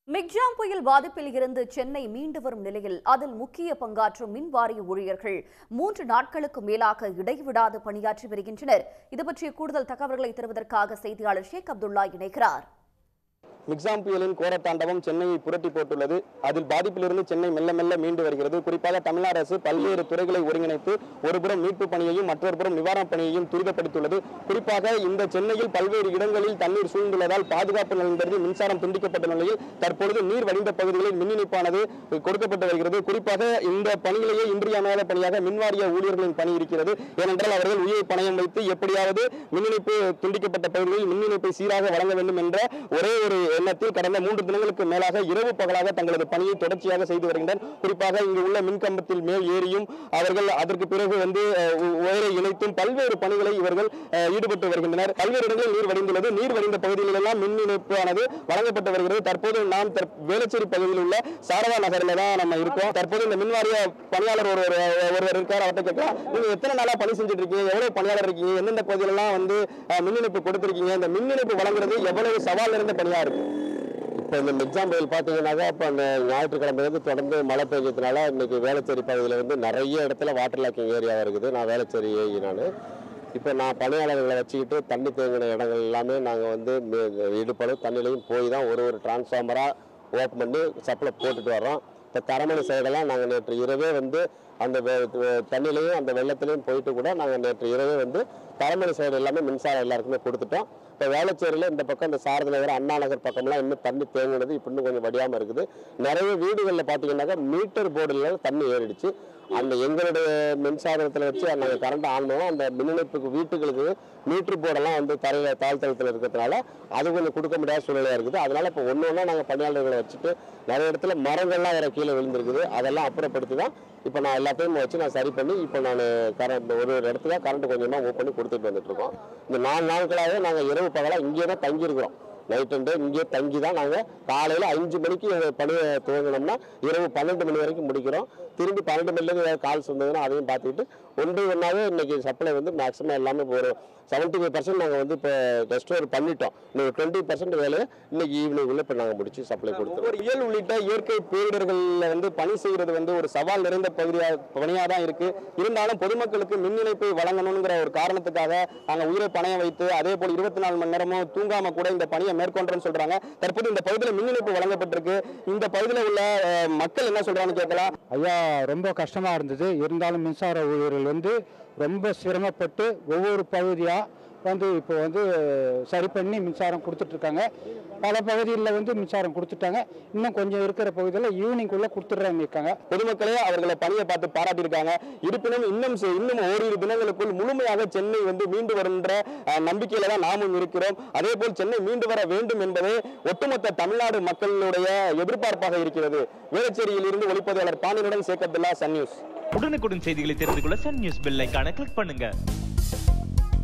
Michaung புயல் பாதிப்பில் இருந்து சென்னை மீண்டு வரும் நிலையில் அதில் முக்கிய பங்காற்றும் மின் வாரிய ஊழியர்கள் மூன்று நாட்களுக்கு மேலாக இடைவிடாது பணியாற்றி வருகின்றனர் இது பற்றிய கூடுதல் தகவல்களை தருவதற்காக செய்தியாளர் ஷேக் அப்துல்லா இணைக்கிறார் மிக்ஸாம் புயலின் கோரத்தாண்டவம் சென்னையை புரட்டி போட்டுள்ளது அதில் பாதிப்பிலிருந்து சென்னை மெல்ல மெல்ல மீண்டு வருகிறது குறிப்பாக தமிழ்நாடு அரசு பல்வேறு துறைகளை ஒருங்கிணைத்து ஒருபுறம் மீட்பு பணியையும் மற்றொரு புறம் நிவாரணப் பணியையும் துரிதப்படுத்தியுள்ளது குறிப்பாக இந்த சென்னையில் பல்வேறு இடங்களில் தண்ணீர் சூழ்ந்துள்ளதால் பாதுகாப்பு நலன்படி மின்சாரம் துண்டிக்கப்பட்ட நிலையில் தற்பொழுது நீர் வடிந்த பகுதிகளில் மின் இணைப்பானது கொடுக்கப்பட்டு வருகிறது குறிப்பாக இந்த பணியிலேயே இன்றியமையாத பணியாக மின்வாரிய ஊழியர்களின் பணி இருக்கிறது ஏனென்றால் அவர்கள் உயிரை பணயம் வைத்து எப்படியாவது மின் இணைப்பு துண்டிக்கப்பட்ட பகுதிகளில் மின் இணைப்பை சீராக வழங்க வேண்டும் என்ற ஒரே ஒரு எண்ணத்தில் கடந்த மூன்று தினங்களுக்கு மேலாக இரவு பகலாக தங்களது பணியை தொடர்ச்சியாக செய்து வருகின்றனர் குறிப்பாக இங்கு உள்ள மின்கம்பத்தில் மேல் ஏறியும் அவர்கள் அதற்கு பிறகு வந்து அஹ், உ- உயரை இணைத்தும் பல்வேறு பணிகளை இவர்கள் அஹ், ஈடுபட்டு வருகின்றனர் பல்வேறு இடங்களில் நீர் வடிந்துள்ளது நீர் வடிந்த பகுதிகளிலெல்லாம் மின் இணைப்பானது வழங்கப்பட்டு வருகிறது தற்போது நாம் தற்- வேளச்சேரி பகுதியில் உள்ள சாரதா நகரில் தான் நம்ம இருக்கோம் தற்போது இந்த மின்வாரிய பணியாளர் ஒருவர் ஒருவர் இருக்கார் அவர்கிட்ட கேட்கலாம் நீங்க எத்தனை நாளா பணி செஞ்சுட்டு இருக்கீங்க எவ்வளவு பணியாளர் இருக்கீங்க எந்தெந்த பகுதியிலெல்லாம் வந்து அஹ், மின் இணைப்பு கொடுத்திருக்கீங்க இந்த மின் இணைப்பு வழங்குறது எவ்வளவு சவால் நிறைந்த பணியா இருக்கு இப்போ இந்த மிக்ஸாம் புயல் பார்த்தீங்கன்னாக்கா இப்போ அந்த ஞாயிற்றுக்கிழமையிலேருந்து தொடர்ந்து மழை பெஞ்சதுனால இன்னைக்கு வேளச்சேரி பகுதியில் வந்து நிறைய இடத்துல வாட்டர் லாக்கிங் ஏரியாவாக இருக்குது நான் வேளச்சேரி ஏகி நான் இப்போ நான் பணியாளர்களை வச்சுக்கிட்டு தண்ணி தேங்கின இடங்கள் எல்லாமே நாங்கள் வந்து இடுப்பளவு தண்ணிலையும் போய் தான் ஒரு ஒரு டிரான்ஸ்ஃபார்மராக ஓப்பன் பண்ணி சப்ளை போட்டுட்டு வரோம் இப்போ தரமணி சைடெல்லாம் நாங்கள் நேற்று இரவே வந்து அந்த வெ- வெ- தண்ணிலையும் அந்த வெள்ளத்துலையும் போயிட்டு கூட நாங்கள் நேற்று இரவே வந்து தரமணி சைடு எல்லாமே மின்சாரம் எல்லாருக்குமே கொடுத்துட்டோம் இப்போ வேளச்சேரியில் இந்த பக்கம் இந்த சாரதி நகர் அண்ணா நகர் பக்கம்லாம் இன்னும் தண்ணி தேங்கினது இப்போ இன்னும் கொஞ்சம் வடியாமல் இருக்குது நிறைய வீடுகளில் பார்த்தீங்கன்னாக்கா மீட்டர் போர்டில் தண்ணி ஏறிடுச்சு அந்த எங்களுடைய மின்சாரத்தில் வச்சு நாங்கள் கரண்ட் ஆன் பண்ணுவோம் அந்த மின் இணைப்புக்கு வீட்டுகளுக்கு மீட்டர் போர்டெல்லாம் வந்து தரையில் தாழ்த்தளத்தில் இருக்கிறதுனால அது கொஞ்சம் கொடுக்க முடியாத சூழ்நிலையாக இருக்குது அதனால இப்போ ஒன்று ஒன்றா நாங்கள் பணியாளர்களை வச்சுட்டு நிறைய இடத்துல மரங்கள்லாம் வேற கீழே விழுந்திருக்குது அதெல்லாம் அப்புறப்படுத்தி தான் இப்போ நான் எல்லாத்தையும் வச்சு நான் சரி பண்ணி இப்போ நான் கரண்ட் ஒரு ஒரு இடத்துல கரண்ட் கொஞ்சமாக மூவ் பண்ணி கொடுத்துட்டு வந்துட்டு இருக்கோம் இந்த நாலு நாட்களாகவே நாங்கள் இரவு பகலாக இங்கேயே தான் தங்கியிருக்கிறோம் நைட் அண்ட் டே இங்கேயே தங்கி தான் நாங்கள் காலையில் அஞ்சு மணிக்கு பணியை துவங்கினோம்னா இரவு பன்னெண்டு மணி வரைக்கும் முடிக்கிறோம் திரும்பி பன்னெண்டு மணிலேருந்து ஏதாவது கால்ஸ் வந்ததுன்னா அதையும் பார்த்துக்கிட்டு ஒன்று ஒன்றாவே இன்னைக்கு சப்ளை வந்து மேக்ஸிமம் எல்லாமே ஒரு செவன்ட்டி ஃபைவ் பர்சன்ட் நாங்கள் வந்து இப்போ ரெஸ்டோர் பண்ணிட்டோம் இன்னும் டுவெண்ட்டி பர்சன்ட் வேலையை இன்னைக்கு ஈவினிங் உள்ள இப்போ நாங்கள் முடிச்சு சப்ளை கொடுத்துருவோம் ஒவ்வொரு இயல் உள்ளிட்ட இயற்கை பேரிடர்கள்ல வந்து பணி செய்யறது வந்து ஒரு சவால் நிறைந்த பகுதியா பணியா தான் இருக்கு இருந்தாலும் பொதுமக்களுக்கு மின் இணைப்பை வழங்கணுங்கிற ஒரு காரணத்துக்காக நாங்க உயிரை பணைய வைத்து அதே போல் இருபத்தி நாலு மணி நேரமும் தூங்காம கூட இந்த பணியை மேற்கொண்டோம்னு சொல்றாங்க தற்போது இந்த பகுதியில் மின் இணைப்பு வழங்கப்பட்டிருக்கு இந்த பகுதியில் உள்ள அஹ், மக்கள் என்ன சொல்றாங்கன்னு கேட்கலாம் ஐயா ரொம்ப கஷ்டமாக இருந்தது இருந்தாலும் மின்சார ஊழியர்கள் வந்து ரொம்ப சிரமப்பட்டு ஒவ்வொரு பகுதியாக வந்து இப்போ வந்து சரி பண்ணி மின்சாரம் கொடுத்துட்ருக்காங்க பல பகுதிகளில் வந்து மின்சாரம் கொடுத்துட்டாங்க இன்னும் கொஞ்சம் இருக்கிற பகுதியில் ஈவினிங்குள்ளே கொடுத்துட்றாங்க இருக்காங்க பொதுமக்களே அவர்களை பணியை பார்த்து பாராட்டியிருக்காங்க இருப்பினும் இன்னும் சி- இன்னும் ஓரிரு தினங்களுக்குள் முழுமையாக சென்னை வந்து மீண்டு வருகின்ற அஹ், நம்பிக்கையில தான் நாமும் இருக்கிறோம் அதே போல் சென்னை மீண்டு வர வேண்டும் என்பதே ஒட்டுமொத்த தமிழ்நாடு மக்களுடைய எதிர்பார்ப்பாக இருக்கிறது வேளச்சேரியில் இருந்து ஒளிப்பதிவாளர் பாண்டியனுடன் சேகத்துல்லா சன் நியூஸ் உடனுக்குடன் செய்திகளை தெரிந்து கொள்ள சன் நியூஸ் பெல் ஐகானை கிளிக் பண்ணுங்க